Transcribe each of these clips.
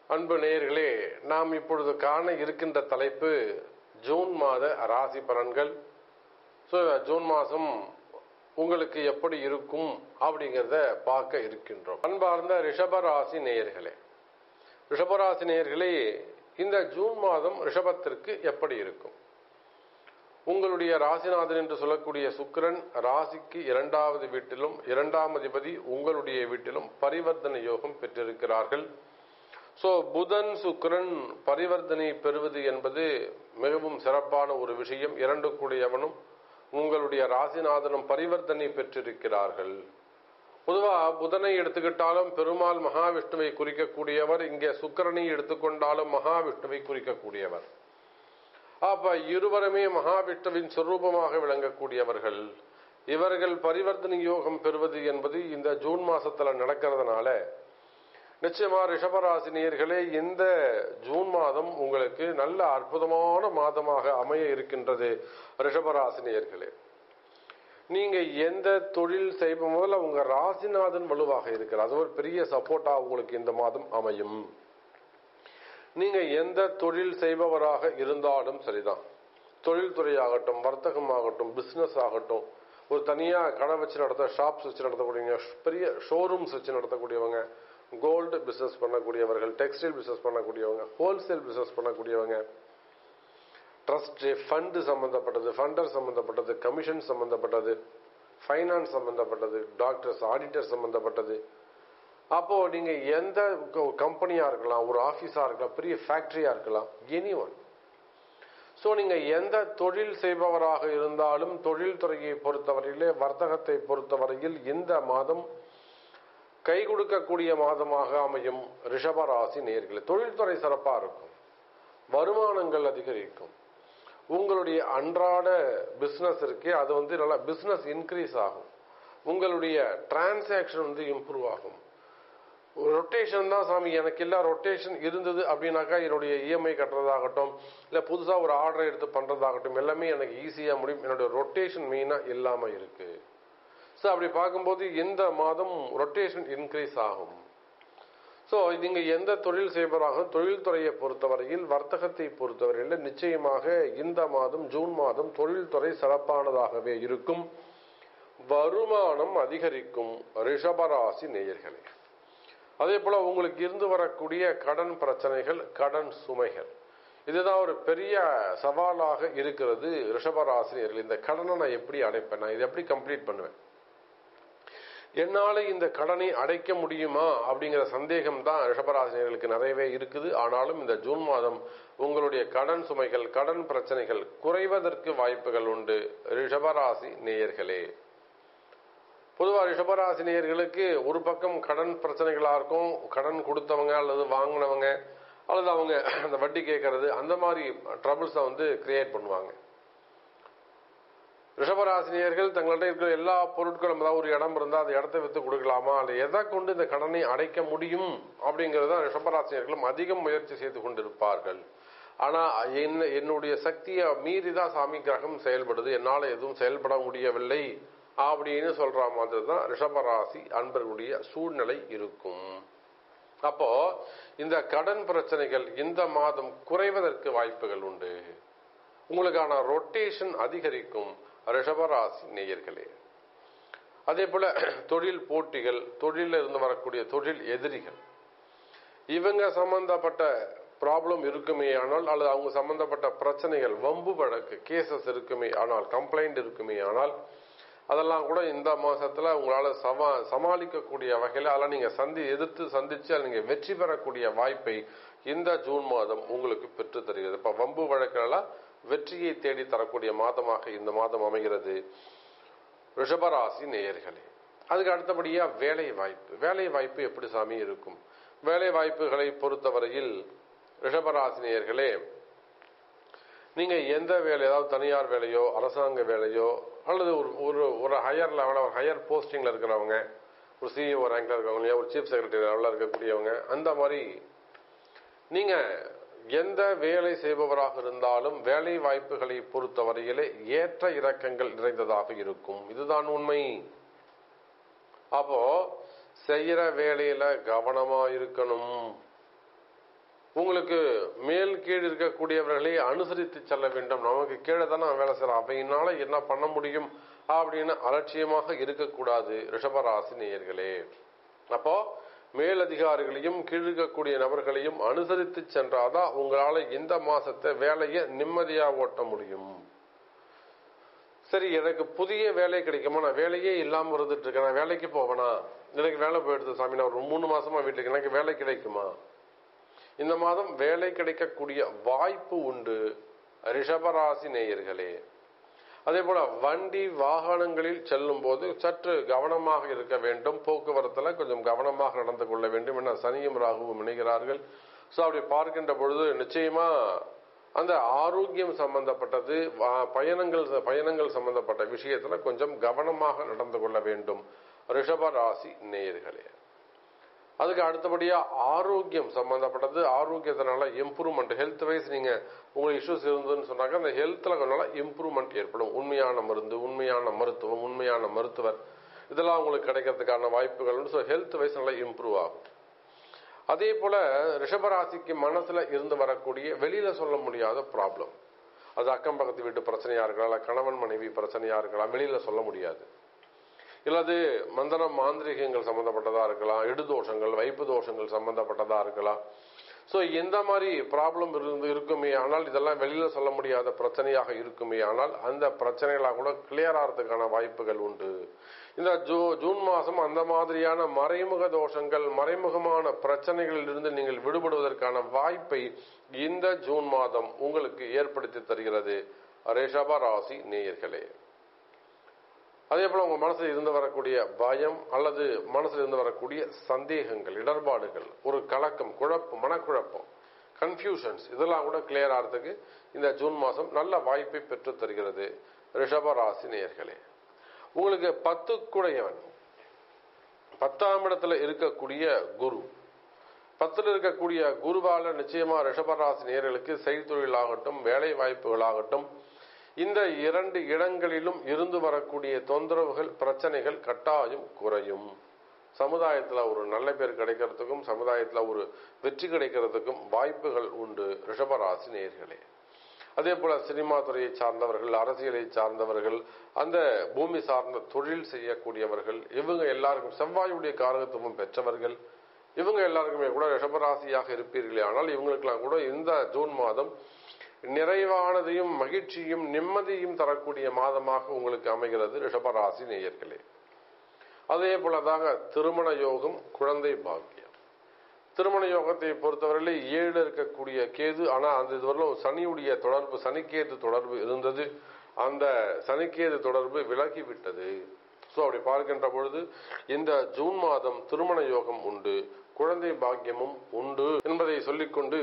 அன்பு நேயர்களே நாம் இப்பொழுது காண இருக்கின்ற தலைப்பு ஜூன் மாத ராசி பலன்கள் ஸோ ஜூன் மாதம் உங்களுக்கு எப்படி இருக்கும் அப்படிங்கிறத பார்க்க இருக்கின்றோம் அன்பார்ந்த ரிஷபராசி நேயர்களே ரிஷபராசி நேயர்களே இந்த ஜூன் மாதம் ரிஷபத்திற்கு எப்படி இருக்கும் உங்களுடைய ராசிநாதன் என்று சொல்லக்கூடிய சுக்கிரன் ராசிக்கு இரண்டாவது வீட்டிலும் இரண்டாம் அதிபதி உங்களுடைய வீட்டிலும் பரிவர்த்தனை யோகம் பெற்றிருக்கிறார்கள் ஸோ புதன் சுக்கிரன் பரிவர்த்தனை பெறுவது என்பது மிகவும் சிறப்பான ஒரு விஷயம் இரண்டு கூடியவனும் உங்களுடைய ராசிநாதனும் பரிவர்த்தனை பெற்றிருக்கிறார்கள் பொதுவா புதனை எடுத்துக்கிட்டாலும் பெருமாள் மகாவிஷ்ணுவை குறிக்கக்கூடியவர் இங்கே சுக்கிரனை எடுத்துக்கொண்டாலும் மகாவிஷ்ணுவை குறிக்கக்கூடியவர் அப்ப இருவருமே மகாவிஷ்ணுவின் சொரூபமாக விளங்கக்கூடியவர்கள் இவர்கள் பரிவர்த்தனை யோகம் பெறுவது என்பது இந்த ஜூன் மாசத்துல நடக்கிறதுனால நிச்சயமா ரிஷபராசினியர்களே இந்த ஜூன் மாதம் உங்களுக்கு நல்ல அற்புதமான மாதமாக அமைய இருக்கின்றது ரிஷபராசினியர்களே நீங்க எந்த தொழில் செய்யும் முதல்ல உங்க ராசிநாதன் வலுவாக இருக்கிறார் அது ஒரு பெரிய சப்போர்ட்டா உங்களுக்கு இந்த மாதம் அமையும் நீங்க எந்த தொழில் செய்பவராக இருந்தாலும் சரிதான் தொழில்துறை ஆகட்டும் வர்த்தகம் ஆகட்டும் பிசினஸ் ஆகட்டும் ஒரு தனியா கடை வச்சு நடத்த ஷாப்ஸ் வச்சு நடத்தக்கூடியவங்க பெரிய ஷோரூம்ஸ் வச்சு நடத்தக்கூடியவங்க கோல்டு பிசினஸ் பண்ணக்கூடியவர்கள் டெக்ஸ்டைல் பிசினஸ் பண்ணக்கூடியவங்க ஹோல்சேல் பிசினஸ் பண்ணக்கூடியவங்க ட்ரஸ்ட் ஃபண்டு சம்பந்தப்பட்டது ஃபண்டர் சம்பந்தப்பட்டது கமிஷன் சம்பந்தப்பட்டது ஃபைனான்ஸ் சம்பந்தப்பட்டது டாக்டர்ஸ் ஆடிட்டர் சம்பந்தப்பட்டது அப்போ நீங்க எந்த கம்பெனியா இருக்கலாம் ஒரு ஆபீஸா இருக்கலாம் பெரிய ஃபேக்டரியா இருக்கலாம் எனி ஒன் ஸோ நீங்க எந்த தொழில் செய்பவராக இருந்தாலும் தொழில் துறையை பொறுத்தவரையிலே வர்த்தகத்தை பொறுத்தவரையில் இந்த மாதம் கை கொடுக்கக்கூடிய மாதமாக அமையும் ரிஷபராசி நேர்களை தொழில்துறை சிறப்பா இருக்கும் வருமானங்கள் அதிகரிக்கும் உங்களுடைய அன்றாட பிசினஸ் இருக்கே அது வந்து நல்லா பிசினஸ் இன்க்ரீஸ் ஆகும் உங்களுடைய டிரான்சாக்ஷன் வந்து இம்ப்ரூவ் ஆகும் ரொட்டேஷன் தான் சாமி எனக்கு இல்ல ரொட்டேஷன் இருந்தது அப்படின்னாக்கா என்னுடைய இஎம்ஐ கட்டுறதாகட்டும் இல்ல புதுசா ஒரு ஆர்டர் எடுத்து பண்றதாகட்டும் எல்லாமே எனக்கு ஈஸியா முடியும் என்னுடைய ரொட்டேஷன் மெயினா இல்லாம இருக்கு ஸோ அப்படி பார்க்கும்போது இந்த மாதம் ரொட்டேஷன் இன்க்ரீஸ் ஆகும் ஸோ நீங்க எந்த தொழில் செய்பவராக தொழில்துறையை பொறுத்தவரையில் வர்த்தகத்தை பொறுத்தவரையில் நிச்சயமாக இந்த மாதம் ஜூன் மாதம் தொழில்துறை சிறப்பானதாகவே இருக்கும் வருமானம் அதிகரிக்கும் ரிஷபராசி நேயர்களே அதே போல உங்களுக்கு இருந்து வரக்கூடிய கடன் பிரச்சனைகள் கடன் சுமைகள் இதுதான் ஒரு பெரிய சவாலாக இருக்கிறது ரிஷபராசினியர்கள் இந்த கடனை நான் எப்படி அடைப்பேன் நான் இதை எப்படி கம்ப்ளீட் பண்ணுவேன் என்னால இந்த கடனை அடைக்க முடியுமா அப்படிங்கிற சந்தேகம் தான் ரிஷபராசினியர்களுக்கு நிறையவே இருக்குது ஆனாலும் இந்த ஜூன் மாதம் உங்களுடைய கடன் சுமைகள் கடன் பிரச்சனைகள் குறைவதற்கு வாய்ப்புகள் உண்டு ரிஷபராசி நேயர்களே பொதுவாக ரிஷபராசினியர்களுக்கு ஒரு பக்கம் கடன் பிரச்சனைகளா இருக்கும் கடன் கொடுத்தவங்க அல்லது வாங்கினவங்க அல்லது அவங்க அந்த வட்டி கேட்கறது அந்த மாதிரி ட்ரபிள்ஸை வந்து கிரியேட் பண்ணுவாங்க ரிஷபராசினியர்கள் தங்கள்கிட்ட இருக்கிற எல்லா பொருட்களும் ஏதாவது ஒரு இடம் இருந்தால் அந்த இடத்த வித்து கொடுக்கலாமா அல்ல எதை கொண்டு இந்த கடனை அடைக்க முடியும் அப்படிங்கிறது தான் ரிஷபராசினியர்களும் அதிகம் முயற்சி செய்து கொண்டிருப்பார்கள் ஆனா என்ன என்னுடைய சக்தியை மீறி தான் சாமி கிரகம் செயல்படுது என்னால் எதுவும் செயல்பட முடியவில்லை அப்படின்னு சொல்ற மாதிரி தான் ரிஷபராசி அன்பர்களுடைய சூழ்நிலை இருக்கும் அப்போ இந்த கடன் பிரச்சனைகள் இந்த மாதம் குறைவதற்கு வாய்ப்புகள் உண்டு உங்களுக்கான ரொட்டேஷன் அதிகரிக்கும் ரிஷபராசி நேயர்களே அதே போல தொழில் போட்டிகள் தொழிலில் இருந்து வரக்கூடிய தொழில் எதிரிகள் இவங்க சம்பந்தப்பட்ட ப்ராப்ளம் இருக்குமே ஆனால் அல்லது அவங்க சம்பந்தப்பட்ட பிரச்சனைகள் வம்பு வழக்கு கேசஸ் இருக்குமே ஆனால் கம்ப்ளைண்ட் இருக்குமே ஆனால் அதெல்லாம் கூட இந்த மாசத்துல உங்களால சமா சமாளிக்கக்கூடிய வகையில் அதெல்லாம் நீங்க சந்தி எதிர்த்து சந்திச்சு நீங்க வெற்றி பெறக்கூடிய வாய்ப்பை இந்த ஜூன் மாதம் உங்களுக்கு பெற்று தருகிறது இப்ப வம்பு வழக்கெல்லாம் வெற்றியை தேடி தரக்கூடிய மாதமாக இந்த மாதம் அமைகிறது ரிஷபராசி நேயர்களே அதுக்கு அடுத்தபடியா வேலை வாய்ப்பு வேலை வாய்ப்பு எப்படி சாமி இருக்கும் வேலை வாய்ப்புகளை பொறுத்தவரையில் ரிஷபராசி நேயர்களே நீங்க எந்த வேலை ஏதாவது தனியார் வேலையோ அரசாங்க வேலையோ அல்லது ஒரு ஒரு ஒரு ஹையர் லெவலில் ஒரு ஹையர் போஸ்டிங்ல இருக்கிறவங்க ஒரு சிஇஓ ரேங்க்ல இருக்கிறவங்க ஒரு சீஃப் செக்ரட்டரி லெவலில் இருக்கக்கூடியவங்க அந்த மாதிரி நீங்க எந்த வேலை செய்பவராக இருந்தாலும் வேலை வாய்ப்புகளை பொறுத்தவரையிலே ஏற்ற இறக்கங்கள் நிறைந்ததாக இருக்கும் இதுதான் உண்மை அப்போ செய்யற வேலையில கவனமா இருக்கணும் உங்களுக்கு மேல் கீழ் இருக்கக்கூடியவர்களை அனுசரித்து செல்ல வேண்டும் நமக்கு கீழே தானே அவன் வேலை செய்யறான் அவையினால என்ன பண்ண முடியும் அப்படின்னு அலட்சியமாக இருக்கக்கூடாது ரிஷபராசி நேயர்களே அப்போ மேலதிகாரிகளையும் கீழ் இருக்கக்கூடிய நபர்களையும் அனுசரித்து சென்றாதான் உங்களால இந்த மாசத்தை வேலையை நிம்மதியா ஓட்ட முடியும் சரி எனக்கு புதிய வேலை கிடைக்குமா நான் வேலையே இல்லாம இருந்துட்டு இருக்கேன் நான் வேலைக்கு போவேனா எனக்கு வேலை போயிடுது சாமி நான் ஒரு மூணு மாசமா வீட்டுக்கு எனக்கு வேலை கிடைக்குமா இந்த மாதம் வேலை கிடைக்கக்கூடிய வாய்ப்பு உண்டு ரிஷபராசி நேயர்களே அதே போல வண்டி வாகனங்களில் செல்லும் போது சற்று கவனமாக இருக்க வேண்டும் போக்குவரத்துல கொஞ்சம் கவனமாக நடந்து கொள்ள வேண்டும் என சனியும் ராகுவும் இணைகிறார்கள் ஸோ அப்படி பார்க்கின்ற பொழுது நிச்சயமா அந்த ஆரோக்கியம் சம்பந்தப்பட்டது வா- பயணங்கள் பயணங்கள் சம்பந்தப்பட்ட விஷயத்துல கொஞ்சம் கவனமாக நடந்து கொள்ள வேண்டும் ரிஷப ராசி நேயர்களே அதுக்கு அடுத்தபடியா ஆரோக்கியம் சம்பந்தப்பட்டது ஆரோக்கியத்தினால இம்ப்ரூவ்மெண்ட் ஹெல்த் வைஸ் நீங்க உங்களுக்கு இஷ்யூஸ் இருந்ததுன்னு சொன்னாக்க அந்த ஹெல்த்ல கொஞ்சம் இம்ப்ரூவ்மெண்ட் ஏற்படும் உண்மையான மருந்து உண்மையான மருத்துவம் உண்மையான மருத்துவர் இதெல்லாம் உங்களுக்கு கிடைக்கிறதுக்கான வாய்ப்புகள் ஸோ ஹெல்த் வைஸ் நல்லா இம்ப்ரூவ் ஆகும் அதே போல ரிஷபராசிக்கு மனசுல இருந்து வரக்கூடிய வெளியில சொல்ல முடியாத ப்ராப்ளம் அது அக்கம் பக்கத்து வீட்டு பிரச்சனையா இருக்கலாம் இல்ல கணவன் மனைவி பிரச்சனையா இருக்கலாம் வெளியில சொல்ல முடியாது இல்லது மந்திரம் மாந்திரிகங்கள் சம்பந்தப்பட்டதா இருக்கலாம் இடுதோஷங்கள் வைப்பு தோஷங்கள் சம்பந்தப்பட்டதா இருக்கலாம் ஸோ எந்த மாதிரி ப்ராப்ளம் இருந்து இருக்குமே ஆனால் இதெல்லாம் வெளியில சொல்ல முடியாத பிரச்சனையாக இருக்குமே ஆனால் அந்த பிரச்சனைகளாக கூட கிளியர் ஆகிறதுக்கான வாய்ப்புகள் உண்டு இந்த ஜூ ஜூன் மாதம் அந்த மாதிரியான மறைமுக தோஷங்கள் மறைமுகமான பிரச்சனைகளில் இருந்து நீங்கள் விடுபடுவதற்கான வாய்ப்பை இந்த ஜூன் மாதம் உங்களுக்கு ஏற்படுத்தி தருகிறது ரிஷப ராசி நேயர்களே அதே போல உங்க மனசுல இருந்து வரக்கூடிய பயம் அல்லது மனசுல இருந்து வரக்கூடிய சந்தேகங்கள் இடர்பாடுகள் ஒரு கலக்கம் குழப்பம் மனக்குழப்பம் கன்ஃபியூஷன்ஸ் இதெல்லாம் கூட கிளியர் ஆகிறதுக்கு இந்த ஜூன் மாதம் நல்ல வாய்ப்பை பெற்று தருகிறது ரிஷப ராசி நேயர்களே உங்களுக்கு பத்து குடையவன் பத்தாம் இடத்துல இருக்கக்கூடிய குரு பத்துல இருக்கக்கூடிய குருவால நிச்சயமா ரிஷபராசி நேயர்களுக்கு செய்தொழிலாகட்டும் வேலை வாய்ப்புகளாகட்டும் இந்த இரண்டு இடங்களிலும் இருந்து வரக்கூடிய தொந்தரவுகள் பிரச்சனைகள் கட்டாயம் குறையும் சமுதாயத்துல ஒரு நல்ல பேர் கிடைக்கிறதுக்கும் சமுதாயத்துல ஒரு வெற்றி கிடைக்கிறதுக்கும் வாய்ப்புகள் உண்டு ரிஷபராசி நேயர்களே அதே போல சினிமா துறையை சார்ந்தவர்கள் அரசியலை சார்ந்தவர்கள் அந்த பூமி சார்ந்த தொழில் செய்யக்கூடியவர்கள் இவங்க எல்லாருக்கும் செவ்வாயுடைய காரகத்துவம் பெற்றவர்கள் இவங்க எல்லாருக்குமே கூட ரிஷபராசியாக இருப்பீர்களே ஆனால் இவங்களுக்கெல்லாம் கூட இந்த ஜூன் மாதம் நிறைவானதையும் மகிழ்ச்சியும் நிம்மதியும் தரக்கூடிய மாதமாக உங்களுக்கு அமைகிறது ரிஷபராசி நேயர்களே அதே போலதாங்க திருமண யோகம் குழந்தை பாக்கியம் திருமண யோகத்தை பொறுத்தவரையிலே ஏழு இருக்கக்கூடிய கேது ஆனா அந்த இதுவரையிலும் சனியுடைய தொடர்பு சனிக்கேது தொடர்பு இருந்தது அந்த சனிக்கேது தொடர்பு விலகி விட்டது ஸோ அப்படி பார்க்கின்ற பொழுது இந்த ஜூன் மாதம் திருமண யோகம் உண்டு குழந்தை பாக்கியமும் உண்டு என்பதை சொல்லிக்கொண்டு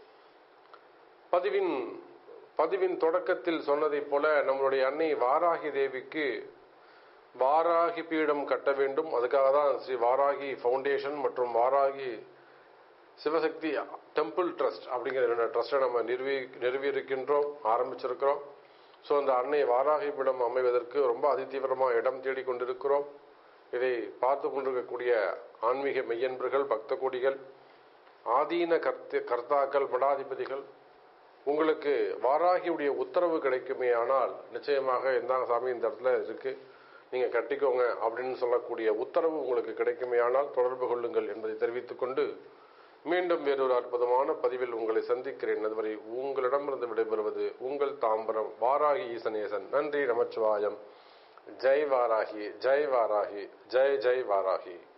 பதிவின் பதிவின் தொடக்கத்தில் சொன்னதைப் போல நம்மளுடைய அன்னை வாராகி தேவிக்கு வாராகி பீடம் கட்ட வேண்டும் அதுக்காக தான் ஸ்ரீ வாராகி ஃபவுண்டேஷன் மற்றும் வாராகி சிவசக்தி டெம்பிள் ட்ரஸ்ட் அப்படிங்கிற ரெண்டு ட்ரஸ்ட்டை நம்ம நிறுவி நிறுவியிருக்கின்றோம் ஆரம்பிச்சிருக்கிறோம் ஸோ அந்த அன்னை வாராகி பீடம் அமைவதற்கு ரொம்ப அதிதீவிரமாக இடம் தேடி கொண்டிருக்கிறோம் இதை பார்த்து கொண்டிருக்கக்கூடிய ஆன்மீக மெய்யன்பர்கள் பக்த கோடிகள் ஆதீன கர்த்த கர்த்தாக்கள் மடாதிபதிகள் உங்களுக்கு வாராகியுடைய உத்தரவு கிடைக்குமே ஆனால் நிச்சயமாக இந்தாங்க சாமி இந்த இடத்துல இருக்கு நீங்க கட்டிக்கோங்க அப்படின்னு சொல்லக்கூடிய உத்தரவு உங்களுக்கு கிடைக்குமே ஆனால் தொடர்பு கொள்ளுங்கள் என்பதை தெரிவித்துக் கொண்டு மீண்டும் வேறொரு அற்புதமான பதிவில் உங்களை சந்திக்கிறேன் அதுவரை உங்களிடமிருந்து விடைபெறுவது உங்கள் தாம்பரம் வாராகி ஈசனேசன் நன்றி நமச்சிவாயம் ஜெய் வாராகி ஜெய் வாராகி ஜெய் ஜெய் வாராகி